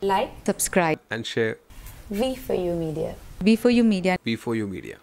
Like, subscribe. and share V for You Media. V for You Media. V4U Media.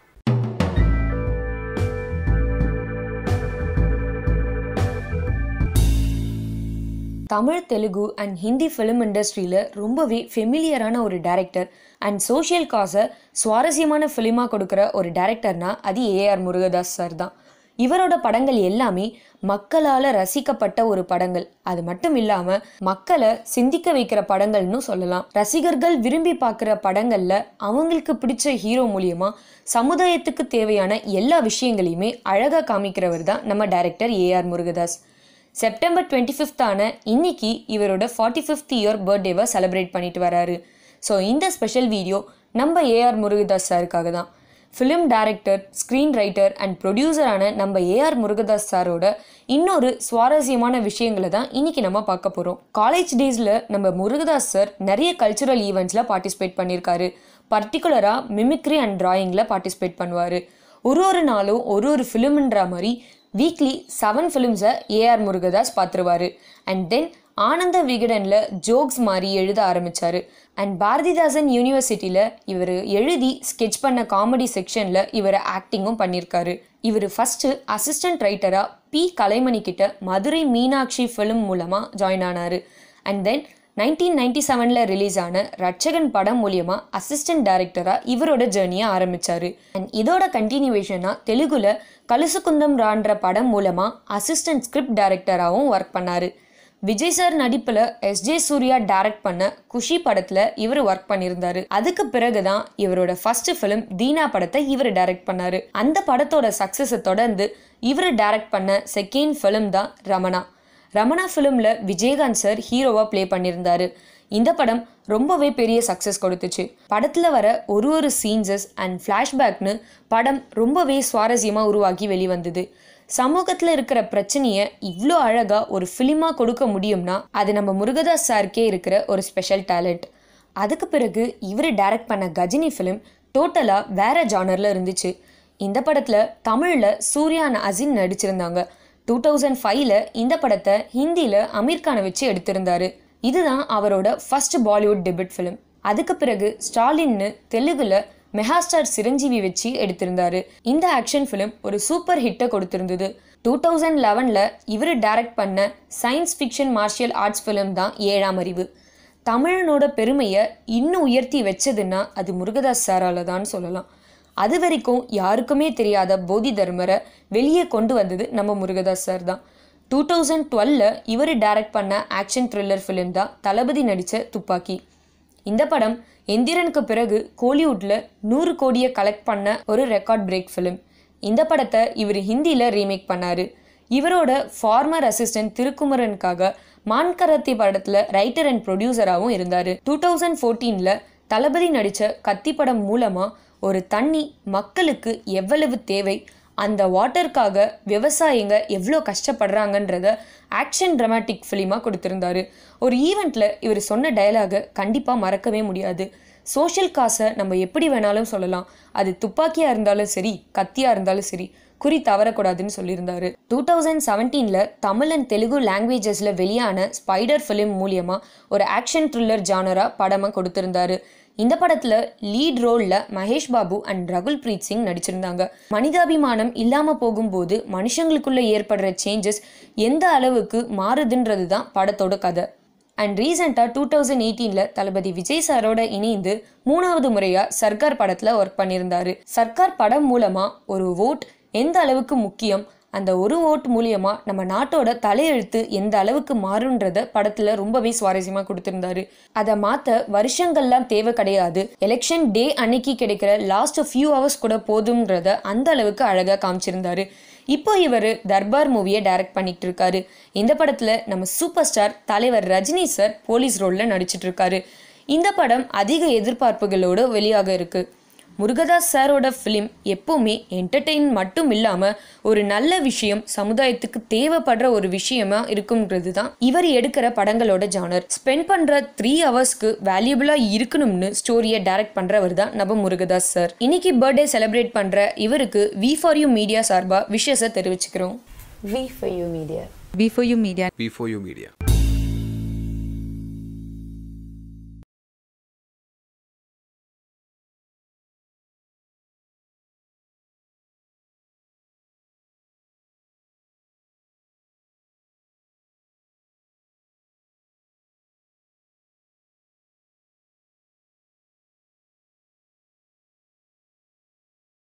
Tamil Telugu and Hindi film இண்டஸ்ட்ரியில் ரொம்பவே ஃபெமிலியரான ஒரு director and social காஸை சுவாரஸ்யமான ஃபிலிமாக கொடுக்குற ஒரு டைரக்டர்னா அது ஏஆர் முருகதாஸ் சார் தான் இவரோட படங்கள் எல்லாமே மக்களால் ரசிக்கப்பட்ட ஒரு படங்கள் அது மட்டும் இல்லாமல் மக்களை சிந்திக்க வைக்கிற படங்கள்னு சொல்லலாம் ரசிகர்கள் விரும்பி பார்க்குற படங்களில் அவங்களுக்கு பிடிச்ச ஹீரோ மூலியமாக சமுதாயத்துக்கு தேவையான எல்லா விஷயங்களையுமே அழகாக காமிக்கிறவர் தான் நம்ம director A R Murugadoss September twenty ஃபிஃப்த்தான இன்னைக்கு இவரோட ஃபார்ட்டி ஃபிஃப்த் இயர் பர்த்டேவை செலிப்ரேட் பண்ணிட்டு வராரு ஸோ இந்த ஸ்பெஷல் வீடியோ நம்ம ஏஆர் முருகதாஸ் சாருக்காக தான் film director screen writer and ப்ரொடியூசரான நம்ம ஏஆர் முருகதாஸ் சாரோட இன்னொரு சுவாரஸ்யமான விஷயங்களை தான் இன்னைக்கு நம்ம பார்க்க போகிறோம் காலேஜ் டேஸில் நம்ம முருகதாஸ் சார் நிறைய கல்ச்சுரல் ஈவெண்ட்ஸில் பார்ட்டிசிபேட் பண்ணியிருக்காரு பர்டிகுலராக மிமிக்ரி அண்ட் டிராயிங்கில் பார்ட்டிசிபேட் பண்ணுவார் ஒரு ஒரு நாளும் ஒரு ஒரு ஃபிலிம்ன்ற மாதிரி வீக்லி செவன் ஃபிலிம்ஸை ஏஆர் முருகதாஸ் பார்த்துருவாரு அண்ட் தென் ஆனந்த விகடனில் ஜோக்ஸ் மாதிரி எழுத ஆரம்பித்தார் அண்ட் பாரதிதாசன் யூனிவர்சிட்டியில் இவர் எழுதி ஸ்கெட்ச் பண்ண காமெடி செக்ஷனில் இவர் ஆக்டிங்கும் பண்ணியிருக்காரு இவர் ஃபஸ்ட்டு அசிஸ்டன்ட் ரைட்டராக பி கலைமணி கிட்ட மதுரை மீனாட்சி ஃபிலிம் மூலமாக ஜாயின் ஆனார் அண்ட் தென் நைன்டீன் நைன்டி செவனில் ரிலீஸ் ஆன ரட்சகன் படம் மூலியமாக அசிஸ்டன்ட் டைரக்டராக இவரோட ஜேர்னியை ஆரம்பித்தார் அண்ட் இதோட கண்டினியூவேஷனாக தெலுங்குல கலுசுகுந்தம் ரான்ற படம் மூலமாக அசிஸ்டன்ட் ஸ்கிரிப்ட் டைரக்டராகவும் ஒர்க் பண்ணார் விஜய் சார் நடிப்பில் எஸ்ஜே சூர்யா டைரக்ட் பண்ண குஷி படத்தில் இவர் ஒர்க் பண்ணியிருந்தாரு அதுக்கு பிறகு தான் இவரோட ஃபர்ஸ்ட் ஃபிலிம் தீனா படத்தை இவர் டைரக்ட் பண்ணாரு அந்த படத்தோட சக்ஸஸை தொடர்ந்து இவர் டைரக்ட் பண்ண செகண்ட் ஃபிலிம் தான் ரமணா ரமணா ஃபிலிமில் விஜயகாந்த் சார் ஹீரோவாக ப்ளே பண்ணியிருந்தாரு இந்த படம் ரொம்பவே பெரிய சக்ஸஸ் கொடுத்துச்சு படத்தில் வர ஒரு ஒரு சீன்சஸ் அண்ட் ஃப்ளாஷ்பேக்னு படம் ரொம்பவே சுவாரஸ்யமாக உருவாக்கி வெளிவந்தது சமூகத்தில் இருக்கிற பிரச்சனையை இவ்வளோ அழகாக ஒரு ஃபிலிமாக கொடுக்க முடியும்னா அது நம்ம முருகதாஸ் சாருக்கே இருக்கிற ஒரு ஸ்பெஷல் டேலண்ட் அதுக்கு பிறகு இவர் டைரக்ட் பண்ண கஜினி ஃபிலிம் டோட்டலாக வேற ஜானரில் இருந்துச்சு இந்த படத்தில் தமிழில் சூர்யா and அசின் நடிச்சிருந்தாங்க டூ தௌசண்ட் ஃபைவ்ல இந்த படத்தை ஹிந்தியில் அமீர் கானை வச்சு எடுத்திருந்தாரு இதுதான் அவரோட ஃபர்ஸ்ட் பாலிவுட் டெபிட் ஃபிலிம் அதுக்கு பிறகு ஸ்டாலின்னு தெலுங்குல மெகாஸ்டார் சிரஞ்சீவி வச்சு எடுத்திருந்தாரு இந்த ஆக்ஷன் ஃபிலிம் ஒரு சூப்பர் ஹிட்டை கொடுத்திருந்தது டூ தௌசண்ட் லெவனில் இவர் டைரக்ட் பண்ண science fiction martial arts film தான் ஏழாம் அறிவு தமிழனோட பெருமையை இன்னும் உயர்த்தி வச்சதுன்னா அது முருகதாஸ் சாரால தான் சொல்லலாம் அது வரைக்கும் யாருக்குமே தெரியாத போதி தர்மரை வெளியே கொண்டு வந்தது நம்ம முருகதாஸ் சார் தான் டூ தௌசண்ட் டுவெல்ல இவர் டைரக்ட் பண்ண ஆக்ஷன் த்ரில்லர் ஃபிலிம் தான் தளபதி நடித்த துப்பாக்கி இந்த படம் எந்திரனுக்கு பிறகு கோலிவுட்ல நூறு கோடியை கலெக்ட் பண்ண ஒரு ரெக்கார்ட் பிரேக் ஃபிலிம் இந்த படத்தை இவர் ஹிந்தியில் ரீமேக் பண்ணாரு இவரோட ஃபார்மர் அசிஸ்டன்ட் திருக்குமரனுக்காக மான்கரத்தி படத்தில் ரைட்டர் அண்ட் ப்ரொடியூசராகவும் இருந்தார் டூ தௌசண்ட் ஃபோர்டீனில் தளபதி நடித்த கத்தி படம் மூலமாக ஒரு தண்ணி மக்களுக்கு எவ்வளவு தேவை அந்த வாட்டருக்காக விவசாயிங்க எவ்வளோ கஷ்டப்படுறாங்கன்றத ஆக்ஷன் ட்ராமாட்டிக் ஃபிலிமாக கொடுத்துருந்தாரு ஒரு ஈவெண்ட்டில் இவர் சொன்ன டயலாகை கண்டிப்பாக மறக்கவே முடியாது சோஷியல் காசை நம்ம எப்படி வேணாலும் சொல்லலாம் அது துப்பாக்கியாக இருந்தாலும் சரி கத்தியாக இருந்தாலும் சரி குறி தவறக்கூடாதுன்னு சொல்லியிருந்தாரு டூ தௌசண்ட் செவன்டீனில் தமிழ் அண்ட் தெலுங்கு லாங்குவேஜஸில் வெளியான ஸ்பைடர் ஃபிலிம் மூலியமாக ஒரு ஆக்ஷன் த்ரில்லர் ஜானராக படமாக கொடுத்திருந்தாரு இந்த படத்துல லீட் ரோல்ல மகேஷ் பாபு அண்ட் ரகுல் பிரீத் சிங் நடிச்சிருந்தாங்க மனிதாபிமானம் இல்லாம போகும்போது மனுஷங்களுக்குள்ள ஏற்படுற சேஞ்சஸ் எந்த அளவுக்கு மாறுதுன்றது தான் படத்தோட கதை அண்ட் ரீசெண்டாக டூ தௌசண்ட் எயிட்டீனில் தளபதி விஜய் சாரோட இணைந்து மூணாவது முறையாக சர்க்கார் படத்தில் ஒர்க் பண்ணியிருந்தாரு சர்க்கார் படம் மூலமாக ஒரு ஓட் எந்த அளவுக்கு முக்கியம் அந்த ஒரு ஓட் மூலியமா நம்ம நாட்டோட தலையெழுத்து எந்த அளவுக்கு மாறுன்றத படத்துல ரொம்பவே சுவாரஸ்யமா கொடுத்திருந்தாரு அதை மாத்த வருஷங்கள்லாம் தேவை கிடையாது எலெக்ஷன் டே அன்னைக்கு கிடைக்கிற லாஸ்ட் ஃபியூ ஹவர்ஸ் கூட போதும்ன்றத அந்த அளவுக்கு அழகா காமிச்சிருந்தாரு இப்போ இவர் தர்பார் மூவியை டைரக்ட் பண்ணிட்டு இருக்காரு இந்த படத்துல நம்ம சூப்பர் ஸ்டார் தலைவர் ரஜினி சார் போலீஸ் ரோல்ல நடிச்சிட்டு இருக்காரு இந்த படம் அதிக எதிர்பார்ப்புகளோடு வெளியாக இருக்கு முருகதாஸ் சாரோட ஃபிலிம் எப்பவுமே என்டர்டெயின் மட்டும் இல்லாமல் ஒரு நல்ல விஷயம் சமுதாயத்துக்கு தேவைப்படுற ஒரு விஷயமா இருக்குங்கிறது தான் இவர் எடுக்கிற படங்களோட ஜானர் ஸ்பெண்ட் பண்ணுற த்ரீ ஹவர்ஸ்க்கு வேல்யூபிளாக இருக்கணும்னு ஸ்டோரியை டைரக்ட் பண்ணுறவர் தான் நம்ம முருகதாஸ் சார் இன்னைக்கு பர்த்டே செலிப்ரேட் பண்ணுற இவருக்கு வி ஃபார் யூ மீடியா சார்பாக விஷயத்தை தெரிவிச்சுக்கிறோம் V for You Media. V for You Media. V4U Media.